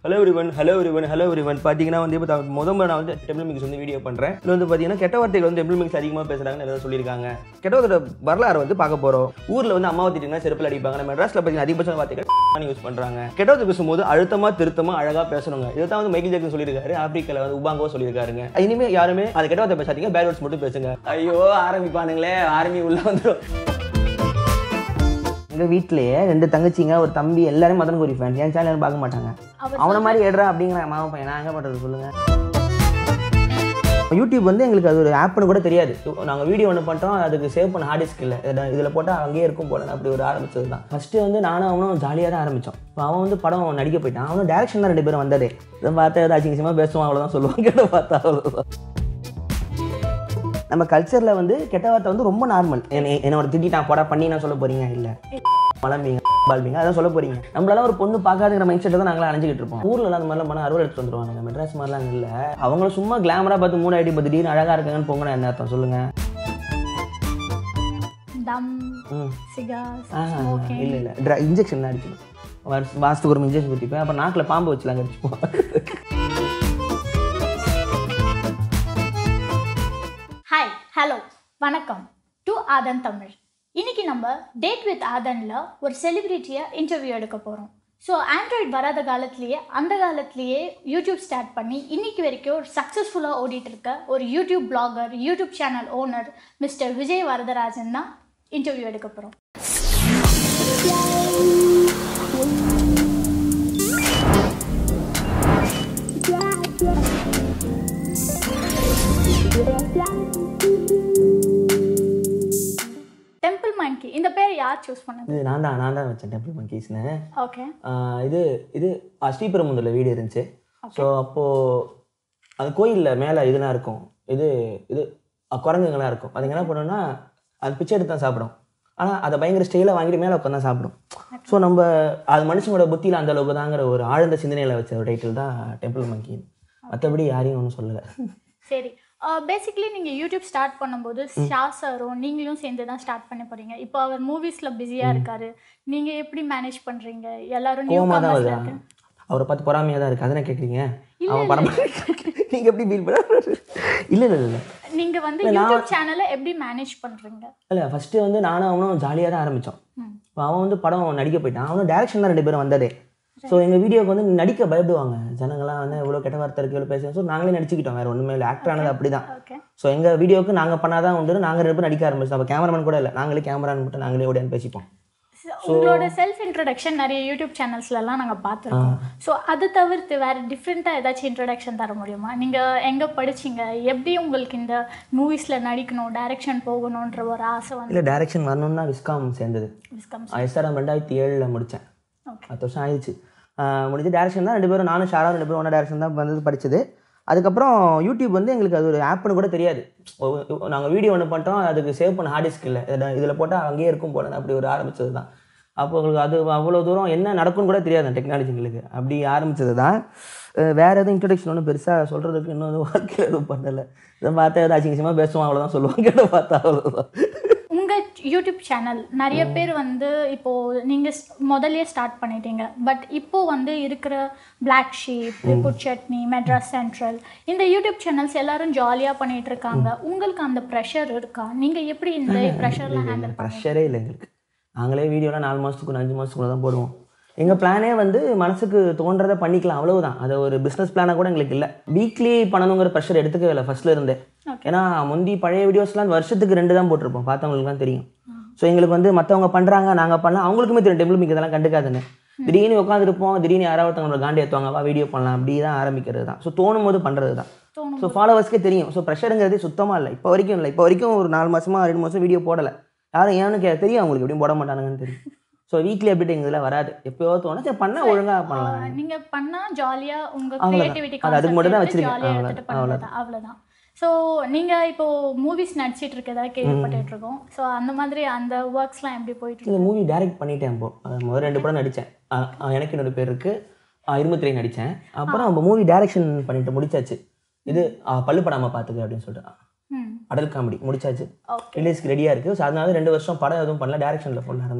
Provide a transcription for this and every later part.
Hello everyone hello everyone hello everyone பார்த்தீங்கன்னா வந்து இப்போ த- முத முறை நான் வந்து டெம்பிள் மிக்ஸ் வந்து வீடியோ பண்ணுறேன் இதில் வந்து பார்த்தீங்கன்னா கெட்ட வார்த்தைகள் வந்து டெம்பிள் மிக்ஸ் அதிகமாக பேசுகிறாங்கன்னு எல்லாரும் சொல்லியிருக்காங்க கெட்ட வார்த்தையோட வரலாறு வந்து பார்க்க போகிறோம் ஊரில் வந்து அம்மாவை திட்டிங்கன்னா செருப்பில் அடிப்பாங்க நம்ம மெட்ராஸில் பார்த்தீங்கன்னா அதிகபட்ச வார்த்தைகள் யூஸ் பண்ணுறாங்க கெட்ட வார்த்தை பேசும்போது அழுத்தமாக திருத்தமாக அழகாக பேசணுங்க இதை தான் வந்து மைக்கேல் ஜாக்சன் சொல்லியிருக்காரு ஆப்பிரிக்காவில் வந்து உபாங்கோ சொல்லியிருக்காருங்க இனிமேல் யாருமே அது கெட்ட வார்த்தை பேசாதீங்க பேட் வேர்ட்ஸ் மட்டும் பேசுங்க ஐயோ ஆரம்பிப்பானுங்களே ஆர்மி உள்ள வந்துடும் எங்கள் வீட்டிலேயே ரெண்டு தங்கச்சிங்க ஒரு தம்பி எல்லாரும் மதன் கோரி ஃபேன்ஸ் என் சேனல் பார்க்க மாட்டாங்க அவனை மாதிரி எடுறா அப்படிங்கிற மாமா பையன் நான் எங்கே பண்ணுறது சொல்லுங்க யூடியூப் வந்து எங்களுக்கு அது ஒரு ஆப்னு கூட தெரியாது நாங்கள் வீடியோ ஒன்று பண்ணுறோம் அதுக்கு சேவ் பண்ண ஹார்ட் டிஸ்க் இல்லை இதில் போட்டால் அங்கேயே இருக்கும் போல அப்படி ஒரு ஆரம்பிச்சது தான் ஃபஸ்ட்டு வந்து நானும் அவனும் ஜாலியாக தான் ஆரம்பித்தோம் இப்போ அவன் வந்து படம் நடிக்க போயிட்டான் அவனும் டேரக்ஷன் தான் ரெண்டு பேரும் வந்தாரு இதை பார்த்தா ஏதாவது அசிங்கமாக பேசுவான் அவ்வளோதான் சொல்லுவான் கேட்ட பார்த்தா அவ்வளோதான் நம்ம கல்ச்சரில் வந்து கெட்ட வார்த்தை வந்து ரொம்ப நார்மல் என்னோட திட்டிட்டான் போடா பண்ணி நான் சொல்ல போறீங்க இல்லை மலம்பீங்க பால்பீங்க அதான் சொல்ல போறீங்க நம்மளால ஒரு பொண்ணு பார்க்காதுங்கிற மைண்ட் செட்டை தான் நாங்களாம் அணைஞ்சிக்கிட்டு இருப்போம் ஊர்ல அந்த மாதிரிலாம் பண்ண அறுவடை எடுத்து வந்துருவாங்க மெட்ராஸ் மாதிரிலாம் இல்லை அவங்கள சும்மா கிளாமரா பார்த்து மூணு ஐடி பார்த்து திடீர்னு அழகா இருக்காங்கன்னு போங்கன்னு என்ன அர்த்தம் சொல்லுங்க தம் ம் சிகாஸ் ஆ இல்லை இல்லை ட்ரா இன்ஜெக்ஷன் தான் அடிக்கணும் வருஷ- மாசத்துக்கு ஒரு இன்ஜெக்ஷன் குத்திப்பேன் அப்புறம் நாக்கில் பாம்பு வச்சுலாம் கடிச்சுப்போம் ஹாய் ஹலோ வணக்கம் டு ஆதன் தமிழ் இன்னைக்கு நம்ம டேட் வித் ஆதனில் ஒரு செலிபிரிட்டியை இன்டர்வியூ எடுக்க போகிறோம் ஸோ ஆண்ட்ராய்ட் வராத காலத்துலேயே அந்த காலத்துலேயே யூடியூப் ஸ்டார்ட் பண்ணி இன்னைக்கு வரைக்கும் சக்ஸஸ்ஃபுல்லாக ஓடிட்டு இருக்க ஒரு YouTube blogger YouTube channel owner mister Vijay Varadarajan தான் இன்டர்வியூ எடுக்க போகிறோம் டெம்பிள் மங்கி இந்த பேர் யார் சூஸ் பண்ணது இது நான் தான் நான் தான் வச்சேன் டெம்பிள் மங்கீஸ்னு ஓகே ஆஹ் இது இது ஆஹ் ஸ்ரீபெரும்புதூரில் வீடு இருந்துச்சு ஸோ அப்போது அது கோயிலில் மேலே இதெல்லாம் இருக்கும் இது இது அஹ் குரங்குங்கெல்லாம் இருக்கும் அதுங்க என்ன பண்ணுன்னா அது பிச்சை எடுத்து தான் சாப்பிடும் ஆனால் அதை பயங்கர ஸ்டைலாக வாங்கிட்டு மேலே உட்காந்து தான் சாப்பிடும் ஸோ நம்ம அது மனுஷங்களோட புத்தியில் அந்த அளவுக்கு தாங்கிற ஒரு ஆழ்ந்த சிந்தனையில் வச்ச ஒரு டைட்டில் தான் டெம்பிள் மங்கி மற்றபடி யாரையும் ஒன்றும் சொல்லலை சரி பேசிக்கலி நீங்கள் யூடியூப் ஸ்டார்ட் பண்ணும்போது ஷா சாரும் நீங்களும் சேர்ந்து தான் ஸ்டார்ட் பண்ண போறீங்க இப்போ அவர் மூவிஸில் பிஸியாக இருக்காரு நீங்கள் எப்படி மேனேஜ் பண்ணுறீங்க எல்லாரும் நியூ கோவமாக தான் கமர்ஸில் வருதா இருக்கு அவரை பார்த்து பொறாமையாக தான் இருக்குது அதனை கேட்குறீங்க அவன் படம் நீங்கள் எப்படி ஃபீல் பண்ண இல்லை இல்லை இல்லை நீங்கள் வந்து யூடியூப் சேனலை எப்படி மேனேஜ் பண்ணுறீங்க இல்லை ஃபஸ்ட்டு வந்து நானும் அவனும் ஜாலியாக தான் ஆரம்பித்தோம் ம். இப்போ அவன் வந்து படம் நடிக்க போயிட்டான் அவனும் டேரக்ஷன் தான் ரெண்டு பேரும் வந்தாரு ஸோ எங்கள் வீடியோக்கு வந்து நடிக்க பயப்படுவாங்க ஜனங்களாம் வந்து எவ்வளோ கெட்ட வார்த்தை இருக்கு எவ்வளோ பேசுகிறோம் ஸோ நாங்களே நடிச்சுக்கிட்டோம் வேறு ஒன்றுமே இல்லை ஆக்டர் ஆனது அப்படி தான் ஓகே ஸோ எங்கள் வீடியோக்கு நாங்கள் பண்ணாதான் உண்டு நாங்கள் ரெண்டு பேரும் நடிக்க ஆரம்பிச்சோம் அப்போ கேமராமேன் கூட இல்லை நாங்களே கேமரான்னு மட்டும் நாங்களே ஓடியான்னு பேசிப்போம் உங்களோட செல்ஃப் இன்ட்ரடக்ஷன் நிறைய யூடியூப் சேனல்ஸ்லலாம் நாங்கள் பார்த்துருக்கோம் ஸோ அது தவிர்த்து வேறு டிஃப்ரெண்ட்டாக ஏதாச்சும் இன்ட்ரடக்ஷன் தர முடியுமா நீங்கள் எங்கே படிச்சீங்க எப்படி உங்களுக்கு இந்த மூவிஸில் நடிக்கணும் டைரக்ஷன் போகணுன்ற ஒரு ஆசை வந்து இல்லை டேரக்ஷன் வரணும்னு தான் விஸ்காம் சேர்ந்தது விஸ்கம் எஸ்ஆர்எம் ரெண்டாயிரத்தி ஏழில் முடித்தேன் ஓகே பத்து வருஷம் ஆயிடுச்சு ஆஹ் முடிஞ்சு டேரக்ஷன் தான் ரெண்டு பேரும் நானும் ஷாரா ரெண்டு பேரும் ஒன்றா டேரக்ஷன் தான் வந்தது படிச்சது அதுக்கப்புறம் யூடியூப் வந்து எங்களுக்கு அது ஒரு ஆப்னு கூட தெரியாது நாங்கள் வீடியோ ஒன்று பண்ணிட்டோம் அதுக்கு சேவ் பண்ண ஹார்ட் டிஸ்க் இல்லை இதில் போட்டால் அங்கேயே இருக்கும் போல அப்படி ஒரு ஆரம்பிச்சது தான் அப்போ உங்களுக்கு அது அவ்வளோ தூரம் என்ன நடக்கும்னு கூட தெரியாது டெக்னாலஜிங்களுக்கு அப்படி ஆரம்பிச்சது தான் அஹ் வேற எதுவும் இன்ட்ரடக்ஷன் ஒன்றும் பெருசாக சொல்கிறதுக்கு இன்னும் எதுவும் வாழ்க்கையில் எதுவும் பண்ணலை இதை பார்த்தா ஏதாவது அசிங்கமாக பேசுவான் அவ்வளோதான் சொல்லுவாங்க கேட்ட பார்த்தா அவ்வளோதான் உங்கள் யூடியூப் சேனல் நிறைய பேர் வந்து இப்போது நீங்கள் முதல்லயே ஸ்டார்ட் பண்ணிட்டீங்க பட் இப்போ வந்து இருக்கிற Black Sheep report Chutney Madras Central இந்த யூடியூப் சேனல்ஸ் எல்லாரும் ஜாலியாக பண்ணிட்டு இருக்காங்க உங்களுக்கு அந்த ப்ரெஷர் இருக்கா நீங்கள் எப்படி இந்த ப்ரெஷர்லாம் ஹேண்டில் பண்ண ப்ரெஷரே இல்லை எங்களுக்கு நாங்களே வீடியோலாம் நாலு மாதத்துக்கு அஞ்சு மாதத்துக்குள்ள தான் போடுவோம் எங்கள் பிளானே வந்து மனசுக்கு தோன்றதை பண்ணிக்கலாம் அவ்வளவுதான் அது ஒரு பிஸ்னஸ் பிளானாக கூட எங்களுக்கு இல்லை வீக்லி பண்ணணுங்கிற ப்ரெஷர் எடுத்துக்கவே இல்லை ஃபர்ஸ்ட்ல இருந்தே Okay. ஏன்னா முந்தி பழைய வீடியோஸ்லாம் வருஷத்துக்கு ரெண்டு தான் போட்டிருப்போம் பார்த்தவங்களுக்கு தான் தெரியும் ஸோ எங்களுக்கு வந்து மற்றவங்க பண்ணுறாங்க நாங்கள் பண்ணலாம் அவங்களுக்குமே தெரியும் டெம்பிள் மிக்க இதெல்லாம் கண்டுக்காதுன்னு திடீர்னு உட்காந்துருப்போம் திடீர்னு யாராவது ஒருத்தவங்களோட காண்டி ஏற்றுவாங்க வா வீடியோ பண்ணலாம் அப்படி தான் ஆரம்பிக்கிறது தான் ஸோ தோணும் போது பண்ணுறது தான் தோணும் ஸோ ஃபாலோவர்ஸ்க்கே தெரியும் ஸோ ப்ரெஷருங்கிறதே சுத்தமாக இல்லை இப்போ வரைக்கும் இல்லை இப்போ வரைக்கும் ஒரு நாலு மாசமா ரெண்டு மாதம் வீடியோ போடலை யாரும் ஏன்னு கே தெரியும் அவங்களுக்கு எப்படியும் போட மாட்டானுங்கன்னு தெரியும் ஸோ வீக்லி அப்டேட் எங்கள் இதில் வராது எப்போயோ தோணும் சரி பண்ணால் ஒழுங்காக பண்ணலாம் நீங்க பண்ணா ஜாலியா உங்க அவ்வளவுதான். கிரியேட்டிவிட்டி அது அதுக்கு மட்டும் தான் ஜாலியா வச்சிருக்கேன். எடுத்துட்டு அவ்வளவுதான். பண்ணுறது அவ்வளவுதான் ஸோ நீங்க இப்போ மூவிஸ் நடிச்சிட்டு இருக்கதா கேள்விப்பட்டுட்டு இருக்கோம் ஸோ அந்த மாதிரி அந்த ஒர்க்ஸ்லாம் எப்படி போயிட்டு இருக்கு இந்த மூவி டைரக்ட் பண்ணிட்டேன் இப்போ அஹ் முதல் ரெண்டு படம் நடித்தேன் எனக்கு இன்னொரு பேர் இருக்குது இருபத்தி நடித்தேன் அப்புறம் இப்போ மூவி டைரக்ஷன் பண்ணிட்டு முடிச்சாச்சு இது அஹ், பல்லு படாமல் பார்த்துக்க அப்படின்னு சொல்லிட்டு ம் அடல் காமெடி முடிச்சாச்சு ஓகே ரிலீஸ்க்கு ரெடியாக இருக்குது ஸோ அதனால ரெண்டு வருஷம் படம் எதுவும் பண்ணல டேரக்ஷனில் ஃபுல்லாக இருந்தேன்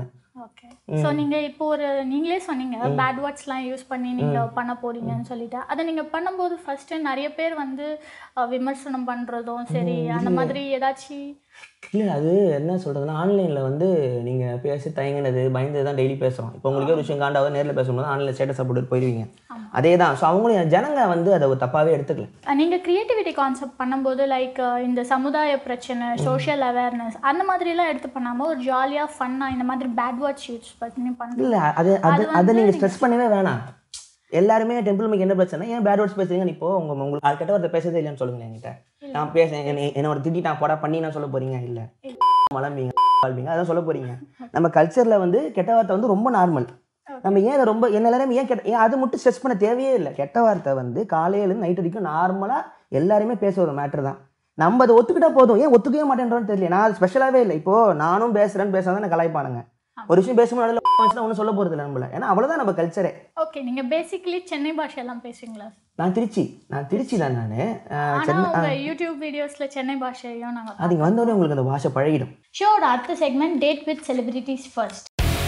ஓகே ஸோ நீங்க இப்போ ஒரு நீங்களே சொன்னீங்க பேட் வேர்ட்ஸ்லாம் யூஸ் பண்ணி நீங்க பண்ண போறீங்கன்னு சொல்லிட்டு அதை நீங்க பண்ணும்போது ஃபர்ஸ்ட் நிறைய பேர் வந்து அஹ், விமர்சனம் பண்றதும் சரி அந்த மாதிரி ஏதாச்சும் இல்லை அது என்ன சொல்கிறதுனா ஆன்லைனில் வந்து நீங்கள் பேசி தயங்கினது பயந்து தான் டெய்லி பேசுகிறோம் இப்போ உங்களுக்கு ஒரு விஷயம் காண்டாவது நேரில் பேசும்போது ஆன்லைனில் ஸ்டேட்டஸ் போட்டு போயிடுவீங்க அதே தான் ஸோ அவங்களும் ஜனங்க வந்து அதை ஒரு தப்பாகவே எடுத்துக்கல அஹ், நீங்க கிரியேட்டிவிட்டி கான்செப்ட் பண்ணும்போது லைக் இந்த சமுதாய பிரச்சனை சோஷியல் அவேர்னஸ் அந்த மாதிரிலாம் எடுத்து பண்ணாம ஒரு ஜாலியா ஃபன்னா இந்த மாதிரி பேட் வேர்ட்ஸ் யூஸ் பண்ணி பண்ணுறது இல்லை அது அது அதை நீங்கள் ஸ்ட்ரெஸ் பண்ணவே வேணாம் எல்லாருமே டெம்பிள் மேக்கு என்ன பிரச்சனை ஏன் பேட் வேர்ட்ஸ் பேசுறீங்க இப்போ உங்க உங்களுக்கு அது கெட்ட வார்த்தை பேசுறதே இல்லைன்னு சொல்லுங்களேன் என்கிட்ட நான் பேசுறேன் என்னை என்னோட திட்டி நான் போடா பண்ணி நான் சொல்ல போறீங்க இல்லை மலம்பீங்க வாழ்வீங்க அதான் சொல்ல போறீங்க நம்ம கல்ச்சரில் வந்து கெட்ட வார்த்தை வந்து ரொம்ப நார்மல் நம்ம ஏன் அதை ரொம்ப என்ன எல்லாருமே ஏன் கெட்ட ஏன் அது மட்டும் ஸ்ட்ரெஸ் பண்ண தேவையே இல்லை கெட்ட வார்த்தை வந்து காலையிலேருந்து நைட் வரைக்கும் நார்மலாக எல்லாருமே பேச ஒரு மேட்ரு தான் நம்ம அதை ஒத்துக்கிட்டா போதும் ஏன் ஒத்துக்கவே மாட்டேன்றோன்னு தெரியல நான் அது ஸ்பெஷலாகவே இல்லை இப்போ நானும் பேசுறேன்னு பேசாதான் நான் கலாய்ப்பானுங்க ஒரு விஷயம் பேசும்போது ஒன்றும் சொல்ல போகிறது இல்லை நம்மள ஏன்னா அவ்வளோதான் நம்ம கல்ச்சரே ஓகே நீங்க பேசிக்கலி சென்னை பாஷையெல்லாம் பேசுவீங்களா நான் திருச்சி நான் திருச்சி தான் நான் ஆனா உங்க யூடியூப் வீடியோஸ்ல சென்னை பாஷையும் நாங்க அது இங்கே வந்தோடனே உங்களுக்கு அந்த பாஷை பழகிடும் ஷோட அடுத்த segment date with celebrities first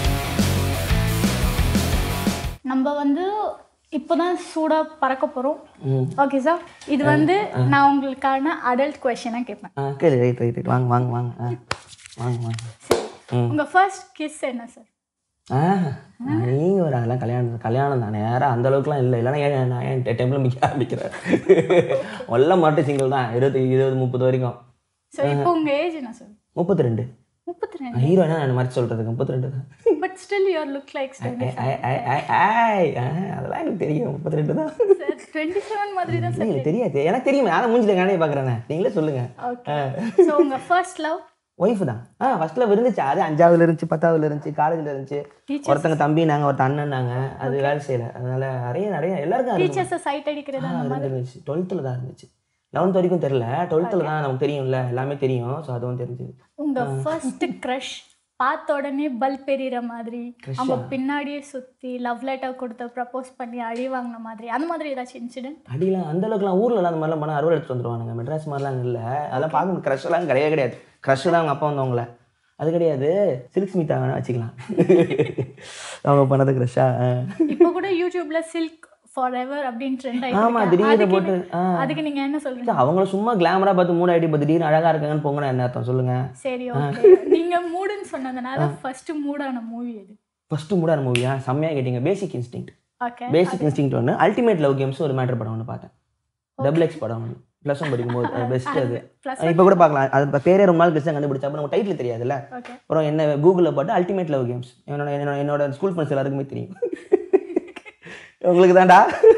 நம்ம வந்து இப்போதான் சூடா பறக்க போறோம் ம் ஓகே சார் இது வந்து நான் உங்களுக்கான அடல்ட் கொஷனாக கேட்பேன் ஆ கேளு ரைட் ரைட் ரைட் வாங்க வாங்க வாங்க ஆ வாங்க வாங்க ம். உங்க ஃபர்ஸ்ட் கிஸ் என்ன சார் ஆ நீங்கள் ஒரு அதெல்லாம் கல்யாணம் கல்யாணம் தான் நேராக அந்த அளவுக்குலாம் இல்லை இல்லைன்னா ஏன் நான் ஏன் டெம்பிள் மிக்க ஆரம்பிக்கிறேன் ஒல்ல மட்டும் சிங்கிள் தான் இருபது இருபது முப்பது வரைக்கும் ஸோ இப்போ உங்க ஏஜ் என்ன சார் முப்பத்தி ரெண்டு முப்பத்தி ரெண்டு ஹீரோனா நான் மாதிரி சொல்கிறதுக்கு முப்பத்தி ரெண்டு தான் but still your look like sir I, I, I, I, ah, அதெல்லாம் எனக்கு தெரியும் முப்பத்தி ரெண்டு தான் டுவெண்ட்டி செவன் மாதிரி தான் சார் இல்லை தெரியாது எனக்கு தெரியுமே நான் மூஞ்சில காணே பார்க்குறேன் நீங்களே சொல்லுங்கள் ஓகே ஸோ உங்க ஃபர்ஸ்ட் லவ் ஒய்ஃப் தான் ஆ ஃபர்ஸ்ட்ல இருந்துச்சு அது அஞ்சாவதுல இருந்துச்சு பத்தாவதுல இருந்துச்சு காலேஜ்ல இருந்துச்சு Teachers. ஒருத்தங்க தம்பி நாங்க ஒருத்த அண்ணன் நாங்க அது வேலை செய்யல அதனால நிறைய நிறைய எல்லாருக்கும் அது டீச்சர்ஸை சைட் அடிக்கிறது அந்த மாதிரி இருந்துச்சு டுவெல்த்தில் தான் இருந்துச்சு லெவன்த் வரைக்கும் தெரில டுவெல்த்தில் தான் நமக்கு தெரியும்ல எல்லாமே தெரியும் ஸோ அதுவும் தெரிஞ்சுது உங்க ஃபர்ஸ்ட் க்ரஷ் பார்த்த உடனே பல்ப் எறிகிற மாதிரி அவங்க பின்னாடியே சுத்தி லவ் லெட்டர் கொடுத்து ப்ரப்போஸ் பண்ணி அடி வாங்கின மாதிரி அந்த மாதிரி ஏதாச்சும் இன்சிடென்ட் அடிலாம் அந்த அளவுக்குலாம் ஊர்ல அந்த மாதிரிலாம் பண்ணால் அறுவடை எடுத்து வந்துருவானுங்க மெட்ராஸ் மாதிரிலாம் இல்லை அதெல்லாம் பார்க்க க்ரஷ் எல்லாம் கிடையவே கிடையாது க்ரஷ் தான் அவங்க அப்பா வந்தவங்கள அது கிடையாது சில்க் ஸ்மிதா வேணா வச்சுக்கலாம் அவங்க பண்ணது க்ரஷ்ஷா இப்போ கூட யூடியூப்ல சில்க் ஃபார் எவர் அப்படின்னு ட்ரெண்ட் ஆமா ஆயிட்டு திடீர்னு போட்டு ஆ அதுக்கு நீங்க என்ன சொல்றீங்க இல்ல, அவங்கள சும்மா கிளாமரா பார்த்து மூட் ஆகிட்டு இப்போ திடீர்னு அழகா இருக்காங்கன்னு போங்கன்னு என்ன அர்த்தம் சொல்லுங்க சரி ஓகே நீங்க மூடுன்னு சொன்னதுனால ஃபர்ஸ்ட் மூடான மூவி எது ஃபர்ஸ்ட் மூடான மூவியா செம்மையா கேட்டீங்க basic instinct okay basic instinct ஒன்று அல்டிமேட் லவ் கேம்ஸ் ஒரு மேட்டர் படம் ஒன்று பார்த்தேன் டபுள் எக்ஸ் படம் ஒன்று ப்ளஸ் ஒன் படிக்கும்போது பெஸ்ட் அது plus இப்போ கூட பார்க்கலாம் அது இப்ப பேரே ரொம்ப நாள் கழிச்சு தான் கண்டுபிடிச்சா அப்போ நம்ம டைட்டில் தெரியாதுல்ல ஓகே அப்புறம் என்ன கூகுளில் போட்டு அல்டிமேட் லவ் கேம்ஸ் என்னோட என்னோட என்னோட ஸ்கூல் ஃப்ரெண்ட்ஸ் எல்லாருக்குமே தெரியும் உங்களுக்கு தான்டா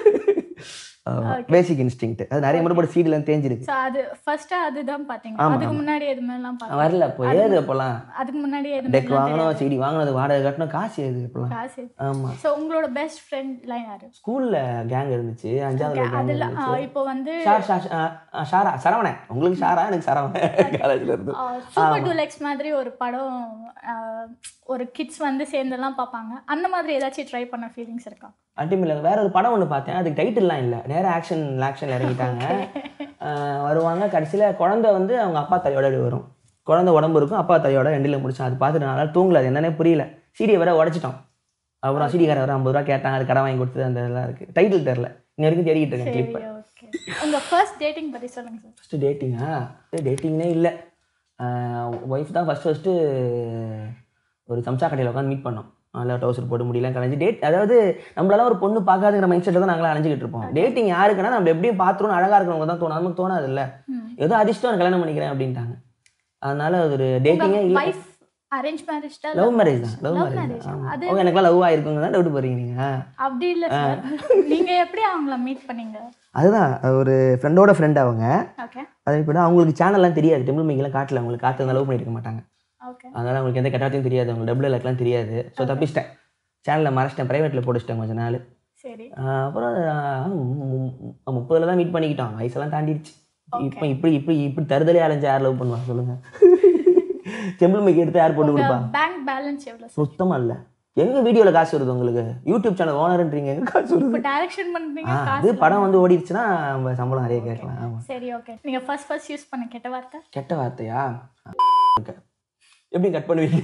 பேசிக் இன்ஸ்டிங் அது நிறைய முறை போட்டு சீடில் தேஞ்சிருக்கு ஸோ அது ஃபர்ஸ்ட் அதுதான் பாத்தீங்க அதுக்கு முன்னாடி எதுவுமேலாம் பார்த்தேன் வரல இப்போ ஏது அப்போல்லாம் அதுக்கு முன்னாடி எதுவுமே டெக் வாங்கணும் சீடி வாங்கினது வாடகை கட்டணும் காசு ஏது இப்போலாம் காசு ஆமா ஸோ உங்களோட பெஸ்ட் ஃப்ரெண்ட்லாம் யாரு ஸ்கூல்ல கேங் இருந்துச்சு அஞ்சாவது கேங் அதுல இருந்துச்சு ஆ, இப்போ வந்து ஷா- ஷா- ஷா- ஆ, ஷாரா சரவணன் உங்களுக்கு ஷாரா எனக்கு சரவணன் காலேஜ்ல இருந்து சூப்பர் டூலெக்ஸ் மாதிரி ஒரு படம் ஆ, ஒரு கிட்ஸ் வந்து சேர்ந்தெல்லாம் பார்ப்பாங்க அந்த மாதிரி ஏதாச்சும் ட்ரை பண்ண ஃபீலிங்ஸ் இருக்கா அல்டிமேட்ல வேற ஒரு படம் ஒன்று பார்த்தேன் அதுக்கு டைட்டில்லாம் இல்லை நேரா ஆக்ஷன் ஆக்ஷன்ல இறங்கிட்டாங்க ஆ, வருவாங்க கடைசியில குழந்தை வந்து அவங்க அப்பா தலையோட இப்படி வரும் குழந்தை உடம்பு இருக்கும் அப்பா தலையோட ரெண்டில் முடிச்சோம் அது பார்த்துட்டு நல்லா தூங்கல அது என்னன்னே புரியல சீடியை வேற உடைச்சிட்டோம் அப்புறம் சீடிக்கார வர ஐம்பது ரூபா கேட்டாங்க அது கடை வாங்கி கொடுத்தது அந்த இதெல்லாம் இருக்கு டைட்டில் தெரில இன்ன வரைக்கும் தேடிட்டு இருக்கேன் சரி கிளிப் ஓகே உங்க ஃபர்ஸ்ட் டேட்டிங் பத்தி சொல்லுங்க சார் ஃபஸ்ட்டு டேட்டிங்கா டேட்டிங்னே இல்லை ஒய்ஃப் தான் ஃபஸ்ட்டு ஃபஸ்ட்டு ஒரு சம்சா கடையில் உட்காந்து மீட் பண்ணோம் நல்லா டவுசர் போட்டு முடியலாம் கலைஞ்சு டேட் அதாவது நம்மளால ஒரு பொண்ணு பார்க்காதுங்கிற மைண்ட் செட்டில் தான் நாங்களாம் அலைஞ்சிக்கிட்டு இருப்போம் டேட்டிங் யாருக்குன்னா நம்ம எப்படியும் பார்த்துருவோம் அழகாக இருக்கிறவங்க தான் தோணும் நமக்கு தோணாது இல்லை ம். ஏதோ அதிர்ஷ்டம் நான் கல்யாணம் பண்ணிக்கிறேன் அப்படின்ட்டாங்க அதனால அது ஒரு டேட்டிங்கே இல்லை வைஃப் அரேஞ்ச் மேரேஜ் தான் லவ் மேரேஜ் தான் லவ் Love மேரேஜ் marriage. தான் ஆமாம் அது- ஓ எனக்குலாம் லவ் ஆயிருக்குங்க தான் டவுட் போறீங்க நீங்கள் அப்படி இல்ல சார் நீங்க எப்படி அவங்கள மீட் பண்ணீங்க அதுதான் ஒரு ஃப்ரெண்டோட ஃப்ரெண்ட் அவங்க ஓகே அதே கூட அவங்களுக்கு சேனல்லாம் தெரியாது டெம்பிள் மீங்கெல்லாம் காட்டல அவங்களுக்கு காத்து லவ் பண்ணியிருக்க மாட்டாங்க ஓகே அதனால் அவங்களுக்கு எந்த கெட்டாத்தையும் தெரியாது அவங்க டபுள் எல்லாம் தெரியாது ஸோ தப்பிச்சிட்டேன் சேனலில் மறைச்சிட்டேன் ப்ரைவேட்டில் போட்டுச்சிட்டேன் கொஞ்ச நாள் சரி ஆஹ் அப்புறம் ஆஹ் மு- மு- முப்பதுல தான் மீட் பண்ணிக்கிட்டோம் வயசெல்லாம் தாண்டிடுச்சு இப்போ இப்படி இப்படி இப்படி தருதலே அலைஞ்சு யார் லவ் பண்ணுவா சொல்லுங்க செம்பிள் மைக்கு எடுத்து யார் போட்டு கொடுப்பா பேங்க் பேலன்ஸ் எவ்வளவு சார் சுத்தமாக இல்லை எங்க வீடியோவில் காசு வருது உங்களுக்கு யூடியூப் சேனல் ஓனர்ன்றீங்க எங்க காசு வருது இப்போ டைரக்ஷன் பண்றீங்க ஆ, காசு அது படம் வந்து ஓடிடுச்சுன்னா நம்ம சம்பளம் நிறைய கேட்கலாம் ஆமாம் சரி ஓகே நீங்க ஃபர்ஸ்ட் ஃபர்ஸ்ட் யூஸ் பண்ண கெட்ட வார்த்தை கெட்ட வார்த்தையா எப்படி கட் பண்ணுவீங்க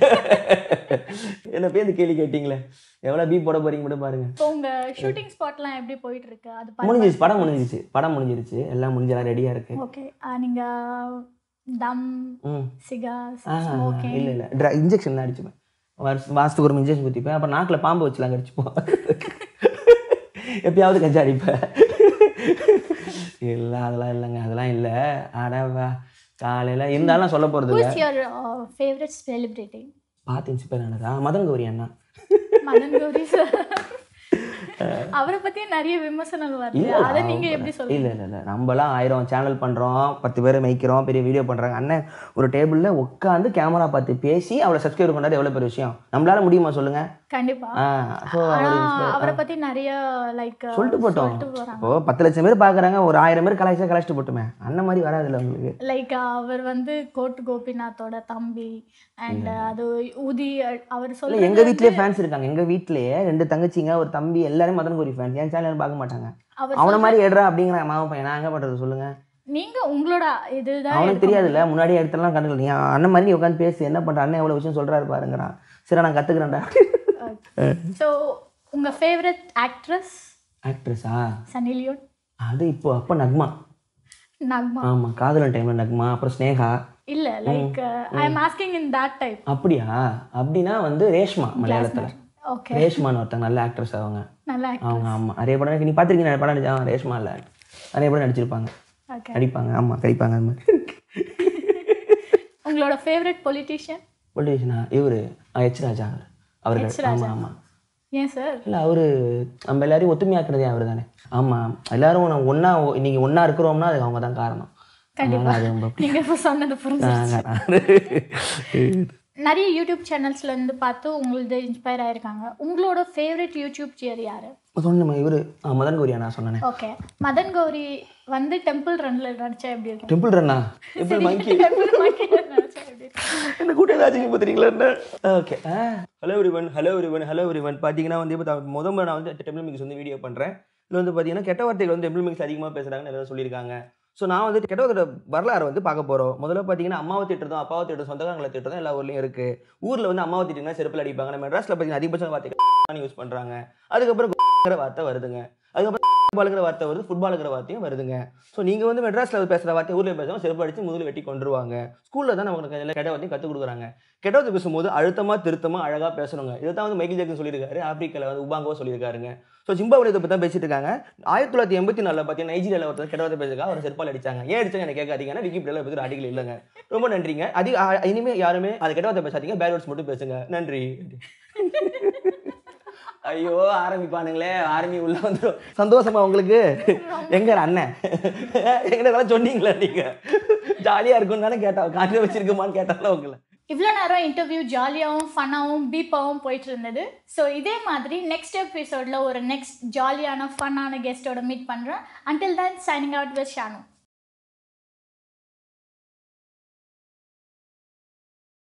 என்ன பேர் இந்த கேள்வி கேட்டீங்களே எவ்வளோ பீ போட போறீங்க மட்டும் பாருங்க இப்போ உங்க ஷூட்டிங் ஸ்பாட்லாம் எப்படி போயிட்டு இருக்கு அது பாருங்க முடிஞ்சிருச்சு படம் முடிஞ்சிருச்சு படம் முடிஞ்சிருச்சு எல்லாம் முடிஞ்செல்லாம் ரெடியாக இருக்கு ஓகே நீங்க தம் ம் சிகா ஆ ஸ்மோக்கிங் இல்லை இல்லை ட்ரை இன்ஜெக்ஷன் தான் அடிச்சுப்பேன் வருஷ- மாசத்துக்கு ஒரு இன்ஜெக்ஷன் குத்திப்பேன் அப்புறம் நாக்கில் பாம்பு வச்சுலாம் கடிச்சுப்போம் எப்பயாவது கஞ்சா அடிப்பேன் இல்லை அதெல்லாம் இல்லைங்க அதெல்லாம் இல்லை அடவா காலையில் இருந்தாலும் சொல்ல போகிறது இல்லை ஹூஸ் யுவர் ஃபேவரட் செலிபிரிட்டி பார்த்து இன்ஸ்பயர் ஆனதா மதன் கௌரி அண்ணா மதன் கௌரி சார் அவரை பத்தி நிறைய விமர்சனம் வருது இல்ல, அதை நீங்க எப்படி சொல்லுங்க இல்லை இல்லை இல்லை நம்மலாம் ஆயிரம் சேனல் பண்ணுறோம் பத்து பேரை மேய்க்கிறோம் பெரிய வீடியோ பண்ணுறாங்க அண்ணன் ஒரு டேபிளில் உட்காந்து கேமரா பார்த்து பேசி அவளை சப்ஸ்கிரைப் பண்ணுறது எவ்வளோ பெரிய விஷயம் நம்மளால முடியுமா சொல்லுங்கள் கண்டிப்பா ஆ ஸோ ஆனா அவர் அவரை பத்தி நிறைய லைக் சொல்லிட்டு போட்டோம் சொல்லிட்டு போறாங்க இப்போ பத்து லட்சம் பேர் பார்க்குறாங்க ஒரு ஆயிரம் பேர் கலாய்ச்சா கலாய்ச்சிட்டு போட்டுமே அண்ணன் மாதிரி வராதுல்ல உங்களுக்கு லைக் அவர் வந்து கோட்டு கோபிநாத்தோட தம்பி அண்ட் அது உதி அவர் இல்லை சொல்ல எங்கள் வீட்லேயே ஃபேன்ஸ் இருக்காங்க எங்கள் வீட்லேயே ரெண்டு தங்கச்சிங்க ஒரு தம்பி எல்லாரும் மதன் கோரி ஃபேன்ஸ் என் சேனல் பார்க்க மாட்டாங்க அவர் அவனை மாதிரி எடுறா அப்படிங்கிற மாமா பையன் நான் எங்கே பண்ணுறது சொல்லுங்க நீங்க உங்களோட இதுதான் அவனுக்கு தெரியாதுல்ல முன்னாடியே எடுத்துலாம் கண்டுக்கல நீ அண்ணன் மாதிரி நீ உட்காந்து பேசு என்ன பண்ணுற அண்ணன் எவ்வளோ விஷயம் சொல்கிறாரு பாருங்கிறான் சரி நான் கற்றுக்குறேன்டா ஸோ உங்க ஃபேவரட் ஆக்ட்ரஸ் ஆக்ட்ரஸா சன்னி லியோன் அது இப்போ அப்போ நக்மா நக்மா ஆமாம் காதலன் டைமில் நக்மா அப்புறம் ஸ்னேகா இல்ல like I am asking in that type அப்படியா அப்படின்னா வந்து ரேஷ்மா மலையாளத்தில் ஓகே ரேஷ்மான்னு ஒருத்தங்க நல்ல ஆக்ட்ரஸ் அவங்க நல்லா அவங்க ஆமாம் நிறைய படம் இருக்கு. நீ பார்த்துருக்கீங்க நிறைய படம் நடிச்சா ரேஷ்மா இல்லை நிறைய படம் நடிச்சிருப்பாங்க ஓகே நடிப்பாங்க ஆமாம் கடிப்பாங்க அந்த மாதிரி உங்களோட ஃபேவரட் பொலிட்டிஷியன் பொலிட்டிஷனா இவர் எச் ராஜா அவர் அவர்கள் ஆமாம் ஆமாம் ஏன் சார் இல்லை அவர் நம்ம எல்லாரையும் ஒத்துமையாக்குறதே அவர் தானே ஆமாம் எல்லாரும் ஒன்றா இன்னைக்கு ஒன்றா இருக்கிறோம்னா அது அவங்க தான் காரணம் அதனால அது ரொம்ப நீங்க இப்போ சொன்னது புரிஞ்சு பிடிக்கும். நிறைய யூடியூப் சேனல்ஸ்ல இருந்து பார்த்து உங்களது இன்ஸ்பயர் ஆயிருக்காங்க உங்களோட ஃபேவரட் யூடியூப் சியர் யாரு சொன்னேன் இவர் மதன் கோரியா நான் சொன்னேன் ஓகே மதன் கௌரி வந்து டெம்பிள் ரன்ல நடிச்சா எப்படி இருக்கும் டெம்பிள் ரன்னா டெம்பிள் மங்கி டெம்பிள் மார்க்கெட்ல நடிச்சா எப்படி இருக்கும் என்ன கூட்டம் ஏதாச்சும் பார்த்துறீங்களா என்ன okay hello everyone hello everyone hello everyone பார்த்தீங்கன்னா வந்து இப்போ த- முத முறை நான் வந்து டெம்பிள் மிக்ஸ் வந்து வீடியோ பண்ணுறேன் இதில் வந்து பார்த்தீங்கன்னா கெட்ட வார்த்தைகள் வந்து டெம்பிள் மிக்ஸ் அதிகமாக பேசுகிறாங்கன்னு எல்லாரும் சொல்லியிருக்காங்க ஸோ நான் வந்து கெட்ட வார்த்தையோட வரலாறு வந்து பார்க்க போகிறோம் முதல்ல பார்த்தீங்கன்னா அம்மாவை திட்டுறதும் அப்பாவை திட்டுறதும் சொந்தக்காரங்களை திட்டுறதும் எல்லா ஊர்லையும் இருக்குது ஊரில் வந்து அம்மாவை திட்டிங்கன்னா செருப்பில் அடிப்பாங்க நம்ம மெட்ராஸில் பார்த்தீங்கன்னா அதிகபட்சம் வார்த்தைகள் யூஸ் பண்ணுறாங்க அதுக்கப்புறம் ங்கிற வார்த்தை வருதுங்க அதுக்கப்புறம் ஃபுட்பாலுங்கிற வார்த்தை வருது ஃபுட்பாலுங்கிற வார்த்தையும் வருதுங்க ஸோ நீங்கள் வந்து மெட்ராஸில் பேசுகிற வார்த்தை ஊரில் பேசாமல் செருப்பு அடித்து முதல்ல வெட்டி கொண்டுருவாங்க ஸ்கூலில் தான் நமக்கு எல்லாம் கெட்ட வார்த்தையும் கற்றுக் கொடுக்குறாங்க கெட்ட வார்த்தை பேசும்போது அழுத்தமாக திருத்தமாக அழகாக பேசணுங்க இதை தான் வந்து மைக்கேல் ஜாக்சன் சொல்லியிருக்காரு ஆப்பிரிக்காவில் வந்து உபாங்கோ சொல்லியிருக்காருங்க ஸோ ஜிம்பாபுலே இதை பற்றி தான் பேசிட்டு இருக்காங்க ஆயிரத்தி தொள்ளாயிரத்தி எண்பத்தி நாலில் பார்த்தீங்கன்னா நைஜீரியாவில் ஒருத்தர் கெட்ட வார்த்தை பேசுறதுக்காக அவர் செருப்பால் அடிச்சாங்க ஏன் அடிச்சாங்க எனக்கு கேட்காதீங்கன்னா விக்கிபீடியாவில் பற்றி ஆர்டிகல் இல்லைங்க ரொம்ப நன்றிங்க அதிக அ- இனிமே யாருமே அது கெட்ட வார்த்தை பேசாதீங்க பேட் வேர்ட்ஸ் மட்டும் பேசுங்க நன்றி ஐயோ ஆரம்பிப்பானுங்களே ஆர்மி உள்ள வந்துடும் சந்தோஷமா உங்களுக்கு எங்க அண்ணன் எங்க சொன்னீங்களா நீங்க ஜாலியா இருக்கும்னு தானே கேட்டா காட்டில வச்சிருக்குமான்னு கேட்டால உங்களை இவ்வளோ நேரம் இன்டர்வியூ ஜாலியாகவும் ஃபன்னாகவும் பீப்பாகவும் போயிட்டு இருந்தது ஸோ இதே மாதிரி நெக்ஸ்ட் எபிசோடில் ஒரு நெக்ஸ்ட் ஜாலியான ஃபன்னான கெஸ்ட்டோட மீட் பண்ணுறேன் until then signing out with Shanu